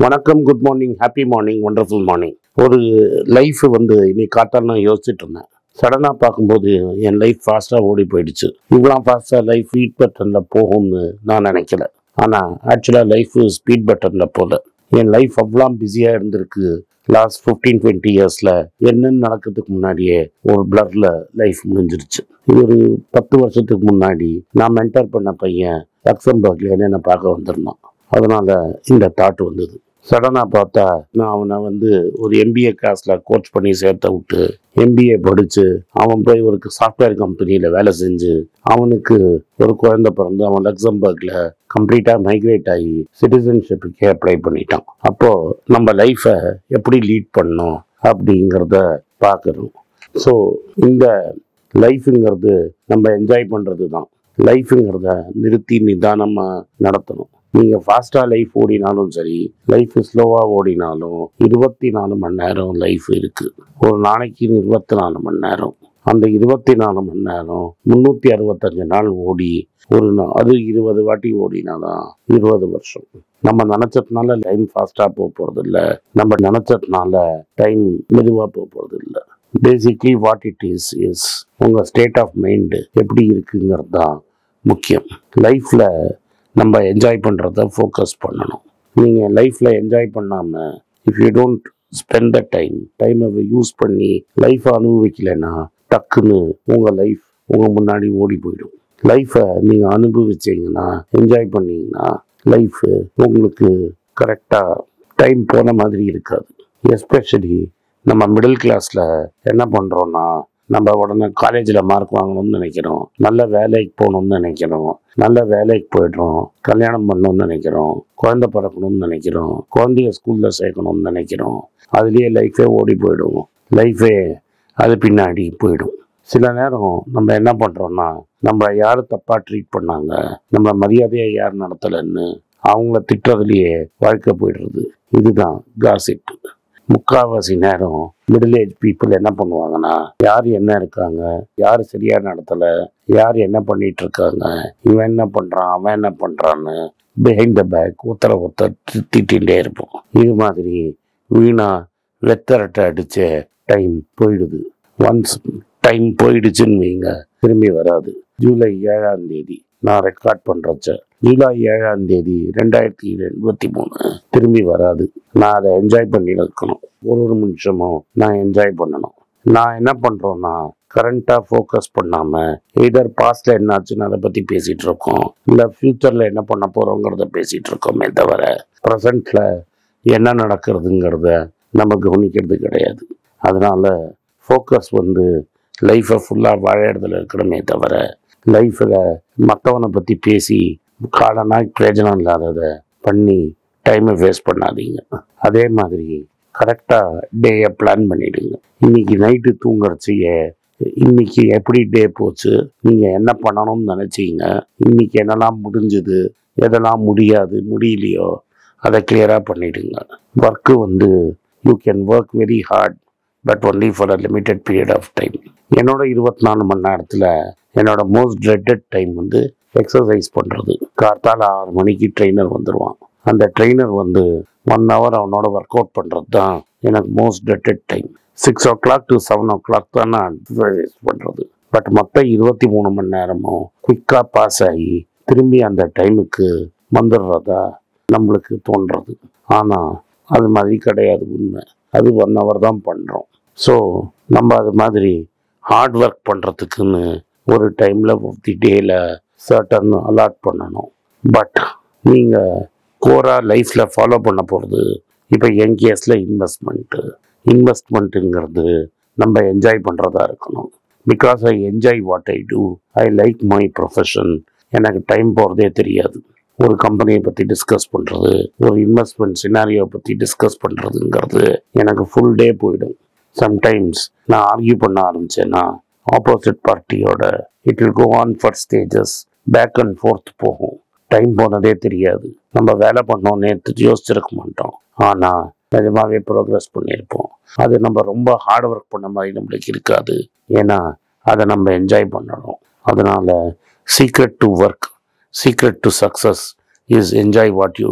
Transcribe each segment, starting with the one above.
வணக்கம் good morning happy morning wonderful morning ஒரு life வந்து இன்னைக்கு காத்தால் நான் யோசிச்சுட்டு இருந்தேன் சடனாக பார்க்கும்போது என் லைஃப் ஃபாஸ்ட்டாக ஓடி போயிடுச்சு இவ்வளோ ஃபாஸ்ட்டாக லைஃப் ஸ்பீட் பட்டனில் போகும்னு நான் நினைக்கல ஆனால் ஆக்சுவலாக லைஃப் ஸ்பீட் பட்டனில் போல என் லைஃப் அவ்வளோ பிஸியாக இருந்திருக்கு லாஸ்ட் ஃபிஃப்டீன் டுவெண்ட்டி இயர்ஸில் என்னன்னு நடக்கிறதுக்கு முன்னாடியே ஒரு பிளர்ல லைஃப் முடிஞ்சிருச்சு இது ஒரு பத்து வருஷத்துக்கு முன்னாடி நான் மென்டர் பண்ண பையன் லக்சம்பர்க்ல என்னை பார்க்க வந்திருந்தான் அதனால இந்த தாட் வந்தது சடனாக பார்த்தா நான் அவனை வந்து ஒரு எம்பிஏ கிளாஸில் கோச் பண்ணி சேர்த்த விட்டு எம்பிஏ படித்து அவன் போய் ஒரு சாஃப்ட்வேர் கம்பெனியில் வேலை செஞ்சு அவனுக்கு ஒரு குழந்தை பிறந்து அவன் லக்சம்பர்கில் கம்ப்ளீட்டாக மைக்ரேட் ஆகி சிட்டிசன்ஷிப்புக்கே அப்ளை பண்ணிட்டான் அப்போது நம்ம லைஃப்பை எப்படி லீட் பண்ணோம் அப்படிங்கிறத பார்க்கணும் ஸோ இந்த லைஃபுங்கிறது நம்ம என்ஜாய் பண்ணுறது தான் லைஃபுங்கிறத நிறுத்தி நிதானமாக நடத்தணும் நீங்கள் ஃபாஸ்ட்டாக லைஃப் ஓடினாலும் சரி லைஃப் ஸ்லோவாக ஓடினாலும் இருபத்தி நாலு மணி நேரம் லைஃப் இருக்குது ஒரு நாளைக்கு இருபத்தி நாலு மணி நேரம் அந்த இருபத்தி நாலு மணி நேரம் முந்நூற்றி அறுபத்தஞ்சு நாள் ஓடி ஒரு நா- அது இருபது வாட்டி ஓடினாதான் இருபது வருஷம் நம்ம நினச்சதுனால டைம் ஃபாஸ்ட்டாக போக போகிறது இல்லை நம்ம நினச்சதுனால டைம் மெதுவாக போக போகிறது இல்லை basically what it is is உங்கள் ஸ்டேட் ஆஃப் மைண்டு எப்படி இருக்குங்கிறது தான் முக்கியம் லைஃப்பில் நம்ம என்ஜாய் பண்ணுறத ஃபோக்கஸ் பண்ணணும் நீங்கள் லைஃப்பில் என்ஜாய் பண்ணாமல் if you don't spend the time டைமை யூஸ் பண்ணி லைஃப்பை அனுபவிக்கலைன்னா டக்குன்னு உங்கள் லைஃப் உங்கள் முன்னாடி ஓடி போயிடும் லைஃப்பை நீங்கள் அனுபவிச்சீங்கன்னா என்ஜாய் பண்ணீங்கன்னா லைஃப் உங்களுக்கு கரெக்டாக டைம் போன மாதிரி இருக்காது எஸ்பெஷலி நம்ம மிடில் கிளாஸில் என்ன பண்ணுறோன்னா நம்ம உடனே காலேஜில் மார்க் வாங்கணும்னு நினைக்கிறோம் நல்ல வேலைக்கு போகணும்னு நினைக்கிறோம் நல்ல வேலைக்கு போயிடுறோம் கல்யாணம் பண்ணணும்னு நினைக்கிறோம் குழந்தை பிறக்கணும்னு நினைக்கிறோம் குழந்தைய ஸ்கூலில் சேர்க்கணும்னு நினைக்கிறோம் அதுலேயே லைஃபே ஓடி போயிடும் லைஃபே அது பின்னாடி போயிடும் சில நேரம் நம்ம என்ன பண்ணுறோம்னா நம்ம யார் தப்பாக ட்ரீட் பண்ணாங்க நம்ம மரியாதையை யார் நடத்தலைன்னு அவங்கள திட்டுறதுலையே வாழ்க்கை போயிடுறது இதுதான் காசிப் முக்காவாசி நேரம் மிடில் ஏஜ் பீப்புள் என்ன பண்ணுவாங்கன்னா யார் என்ன இருக்காங்க யார் சரியா நடத்தல யார் என்ன பண்ணிட்டு இருக்காங்க இவன் என்ன பண்றான் அவன் என்ன பண்றான்னு பிஹைண்ட் த பேக் ஒருத்தர ஒருத்தர் தி- திட்டிகிட்டே இருப்போம் இது மாதிரி வீணா வெத்தரட்டை அடிச்ச டைம் போயிடுது ஒன்ஸ் டைம் போயிடுச்சுன்னு வைங்க திரும்பி வராது ஜூலை ஏழாம் தேதி நான் ரெக்கார்ட் பண்றச்ச ஜூலை ஏழாம் தேதி ரெண்டாயிரத்தி இருபத்தி மூணு திரும்பி வராது நான் அதை என்ஜாய் பண்ணி இருக்கணும் ஒரு ஒரு நிமிஷமும் நான் என்ஜாய் பண்ணணும் நான் என்ன பண்றோம்னா கரண்ட்டாக ஃபோக்கஸ் பண்ணாம எய்தர் பாஸ்ட்ல என்னாச்சுன்னு அதை பத்தி பேசிட்டு இருக்கோம் இல்லை ஃபியூச்சர்ல என்ன பண்ண போறோங்கிறத பேசிட்டு இருக்கோமே தவிர ப்ரெசண்ட்ல என்ன நடக்கிறதுங்கிறத நம்ம கவனிக்கிறது கிடையாது அதனால ஃபோக்கஸ் வந்து லைஃப்பை ஃபுல்லாக வாழறதுல இருக்கணுமே தவிர லைஃப்பில் மற்றவனை பற்றி பேசி காலனாய் பிரயோஜனம் இல்லாததை பண்ணி டைமை வேஸ்ட் பண்ணாதீங்க அதே மாதிரி கரெக்டாக டேயை பிளான் பண்ணிடுங்க இன்னைக்கு நைட்டு தூங்குறச்சியே இன்னைக்கு எப்படி டே போச்சு நீங்கள் என்ன பண்ணணும்னு நினச்சிங்க இன்னைக்கு என்னெல்லாம் முடிஞ்சுது எதெல்லாம் முடியாது முடியலையோ அதை கிளியராக பண்ணிடுங்க ஒர்க்கு வந்து you can work very hard but only for a limited period of time என்னோட இருபத்தி நாலு மணி நேரத்தில் என்னோட மோஸ்ட் ட்ரெட்டட் டைம் வந்து எக்ஸசைஸ் பண்ணுறது கார்த்தால ஆறு மணிக்கு ட்ரெயினர் வந்துடுவான் அந்த ட்ரெயினர் வந்து ஒன் ஹவர் அவனோட ஒர்க் அவுட் பண்ணுறது தான் எனக்கு most dreaded time six o'clock to seven o'clock தான் நான் எக்ஸசைஸ் பண்ணுறது பட் மற்ற இருபத்தி மூணு மணி நேரமும் குயிக்காக பாஸ் ஆகி திரும்பி அந்த டைமுக்கு வந்துடுறதா நம்மளுக்கு தோன்றது ஆனால் அது மாதிரி கிடையாது உண்மை அது ஒன் ஹவர் தான் பண்ணுறோம் ஸோ நம்ம அது மாதிரி ஹார்ட் ஒர்க் பண்ணுறதுக்குன்னு ஒரு டைமில் தி டேயில் சர்டன் அலாட் பண்ணணும் பட் நீங்கள் கோராக லைஃப்பில் ஃபாலோ பண்ண போகிறது இப்போ யங் கேஸில் இன்வெஸ்ட்மெண்ட்டு இன்வெஸ்ட்மெண்ட்டுங்கிறது நம்ம என்ஜாய் பண்ணுறதா இருக்கணும் because I enjoy what I do I like my profession எனக்கு டைம் போகிறதே தெரியாது ஒரு கம்பெனியை பற்றி டிஸ்கஸ் பண்ணுறது ஒரு இன்வெஸ்ட்மெண்ட் சினாரியோ பற்றி டிஸ்கஸ் பண்ணுறதுங்கிறது எனக்கு ஃபுல் டே போயிடும் சம்டைம்ஸ் நான் ஆர்கியூ பண்ண ஆரம்பிச்சேன்னா ஆப்போசிட் பார்ட்டியோட it will go on for stages back and forth போகும் டைம் போனதே தெரியாது நம்ம வேலை பண்ணோம் நேற்று யோசிச்சிருக்க மாட்டோம் ஆனால் நிஜமாவே ப்ரோக்ரஸ் பண்ணியிருப்போம் அது நம்ம ரொம்ப ஹார்ட் ஒர்க் பண்ண மாதிரி நம்மளுக்கு இருக்காது ஏன்னா அதை நம்ம என்ஜாய் பண்ணணும் அதனால secret to work secret to success is enjoy what you do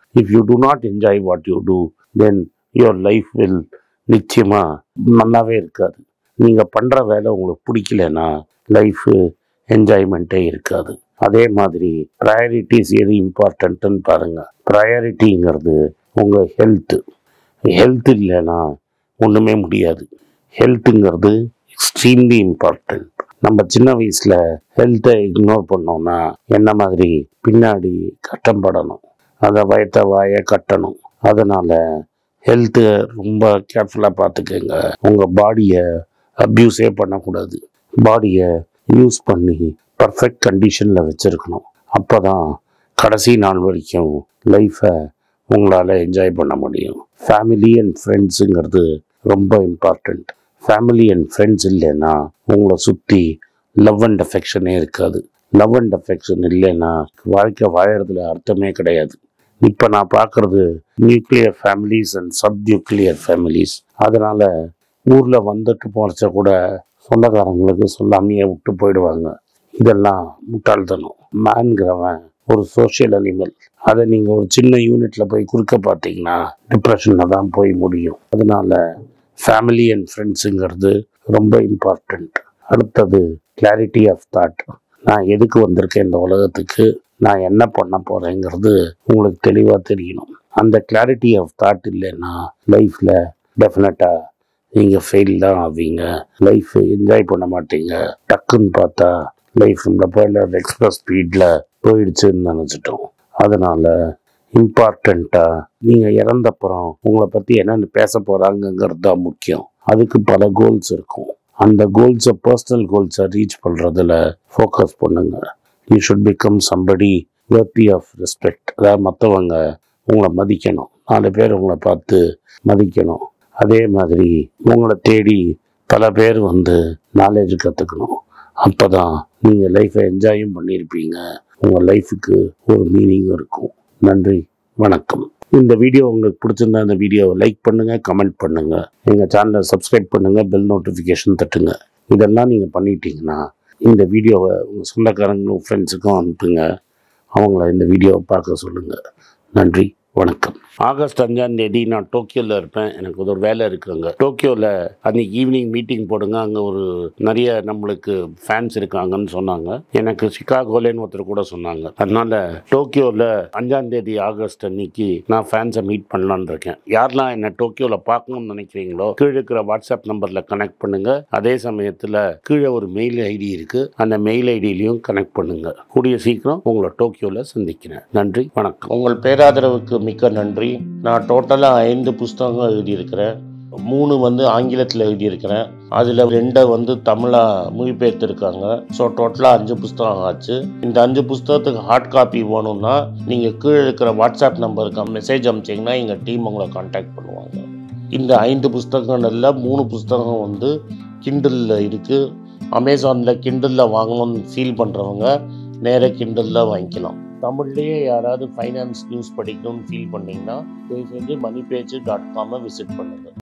if you do not enjoy what you do then your life will நிச்சயமாக நல்லாவே இருக்காது நீங்கள் பண்ணுற வேலை உங்களுக்கு பிடிக்கலனா லைஃபு என்ஜாய்மெண்ட்டே இருக்காது அதே மாதிரி ப்ரையாரிட்டிஸ் எது இம்பார்ட்டன்ட்டுன்னு பாருங்கள் ப்ரையாரிட்டிங்கிறது உங்கள் ஹெல்த்து ஹெல்த் இல்லைன்னா ஒன்றுமே முடியாது ஹெல்த்துங்கிறது எக்ஸ்ட்ரீம்லி இம்பார்ட்டன்ட் நம்ம சின்ன வயசில் ஹெல்த்தை இக்னோர் பண்ணோம்னா என்ன மாதிரி பின்னாடி கஷ்டம் படணும் அதை வயத்த வாயை கட்டணும் அதனால் ஹெல்த்து ரொம்ப கேர்ஃபுல்லாக பார்த்துக்கோங்க உங்கள் பாடியை அப்யூஸே பண்ணக்கூடாது பாடியை யூஸ் பண்ணி பர்ஃபெக்ட் கண்டிஷனில் வச்சுருக்கணும் அப்போ தான் கடைசி நாள் வரைக்கும் லைஃப்பை உங்களால் என்ஜாய் பண்ண முடியும் ஃபேமிலி அண்ட் ஃப்ரெண்ட்ஸுங்கிறது ரொம்ப இம்பார்ட்டண்ட் ஃபேமிலி அண்ட் ஃப்ரெண்ட்ஸ் இல்லைன்னா உங்களை சுற்றி லவ் அண்ட் அஃபெக்ஷனே இருக்காது லவ் அண்ட் அஃபெக்ஷன் இல்லைன்னா வாழ்க்கை வாழறதுல அர்த்தமே கிடையாது இப்போ நான் பார்க்குறது nuclear families and sub nuclear families அதனால் ஊரில் வந்துட்டு போகிறச்ச கூட சொந்தக்காரங்களுக்கு சொல்லாமையே விட்டு போயிடுவாங்க இதெல்லாம் முட்டாள்தனம் மேன்கிறவன் ஒரு சோஷியல் அனிமல் அதை நீங்கள் ஒரு சின்ன யூனிட்டில் போய் குறுக்க பார்த்தீங்கன்னா டிப்ரெஷனில் தான் போய் முடியும் அதனால ஃபேமிலி அண்ட் ஃப்ரெண்ட்ஸுங்கிறது ரொம்ப இம்பார்ட்டண்ட் அடுத்தது கிளாரிட்டி ஆஃப் தாட் நான் எதுக்கு வந்திருக்கேன் இந்த உலகத்துக்கு நான் என்ன பண்ண போகிறேங்கிறது உங்களுக்கு தெளிவாக தெரியணும் அந்த கிளாரிட்டி ஆஃப் தாட் இல்லைன்னா லைஃப்பில் டெஃபினட்டாக நீங்கள் ஃபெயில் தான் ஆவீங்க லைஃப் என்ஜாய் பண்ண மாட்டீங்க டக்குன்னு பார்த்தா லைஃப் இந்த போயில எக்ஸ்பிரஸ் ஸ்பீடில் போயிடுச்சுன்னு நினச்சிட்டோம் அதனால் இம்பார்ட்டண்ட்டாக நீங்கள் இறந்தப்புறம் உங்களை பற்றி என்னென்னு பேச போகிறாங்கங்கிறது தான் முக்கியம் அதுக்கு பல கோல்ஸ் இருக்கும் அந்த கோல்ஸை பர்சனல் கோல்ஸை ரீச் பண்ணுறதுல ஃபோக்கஸ் பண்ணுங்க you should become somebody worthy of respect அதாவது மற்றவங்க உங்களை மதிக்கணும் நாலு பேர் உங்களை பார்த்து மதிக்கணும் அதே மாதிரி உங்களை தேடி பல பேர் வந்து நாலேஜ் கற்றுக்கணும் அப்போ தான் நீங்கள் லைஃப்பை என்ஜாயும் பண்ணியிருப்பீங்க உங்கள் லைஃபுக்கு ஒரு மீனிங்கும் இருக்கும் நன்றி வணக்கம் இந்த வீடியோ உங்களுக்கு பிடிச்சிருந்தா இந்த வீடியோவை லைக் பண்ணுங்கள் கமெண்ட் பண்ணுங்கள் எங்கள் சேனலை சப்ஸ்கிரைப் பண்ணுங்கள் பெல் நோட்டிஃபிகேஷன் தட்டுங்க இதெல்லாம் நீங்கள் பண்ணிட்டீங்கன்னா இந்த வீடியோவை உங்கள் சொந்தக்காரங்களும் ஃப்ரெண்ட்ஸுக்கும் அனுப்புங்க அவங்கள இந்த வீடியோவை பார்க்க சொல்லுங்கள் நன்றி வணக்கம் ஆகஸ்ட் அஞ்சாம் தேதி நான் டோக்கியோவில் இருப்பேன் எனக்கு ஒரு வேலை இருக்குங்க டோக்கியோவில் அன்னைக்கு ஈவினிங் மீட்டிங் போடுங்க அங்கே ஒரு நிறைய நம்மளுக்கு ஃபேன்ஸ் இருக்காங்கன்னு சொன்னாங்க எனக்கு சிகாகோலேன்னு ஒருத்தர் கூட சொன்னாங்க அதனால டோக்கியோவில் அஞ்சாம் தேதி ஆகஸ்ட் அன்னைக்கு நான் ஃபேன்ஸை மீட் பண்ணலான்னு இருக்கேன் யாரெல்லாம் என்ன டோக்கியோவில் பார்க்கணும்னு நினைக்கிறீங்களோ கீழே இருக்கிற வாட்ஸ்அப் நம்பரில் கனெக்ட் பண்ணுங்க அதே சமயத்தில் கீழே ஒரு மெயில் ஐடி இருக்கு அந்த மெயில் ஐடியிலையும் கனெக்ட் பண்ணுங்க கூடிய சீக்கிரம் உங்களை டோக்கியோவில் சந்திக்கிறேன் நன்றி வணக்கம் உங்கள் பேராதரவுக்கு மிக்க நன்றி நான் டோட்டலாக ஐந்து புஸ்தகங்கள் எழுதியிருக்கிறேன் மூணு வந்து ஆங்கிலத்தில் எழுதியிருக்கிறேன் அதில் ரெண்டை வந்து தமிழாக மொழிபெயர்த்திருக்காங்க ஸோ டோட்டலாக அஞ்சு புஸ்தகம் ஆச்சு இந்த அஞ்சு புஸ்தகத்துக்கு ஹார்ட் காப்பி வேணும்னா நீங்கள் கீழே இருக்கிற வாட்ஸ்அப் நம்பருக்கு மெசேஜ் அனுப்பிச்சிங்கன்னா எங்கள் டீம் உங்களை காண்டாக்ட் பண்ணுவாங்க இந்த ஐந்து புஸ்தகங்களில் மூணு புஸ்தகம் வந்து கிண்டலில் இருக்குது அமேசானில் கிண்டலில் வாங்கணும்னு ஃபீல் பண்ணுறவங்க நேராக கிண்டலில் வாங்கிக்கலாம் தமிழ்லேயே யாராவது ஃபைனான்ஸ் நியூஸ் படிக்கணும்னு ஃபீல் பண்ணிங்கன்னா தயவு செஞ்சு மணி பேஜ் டாட் காமை விசிட் பண்ணுங்கள்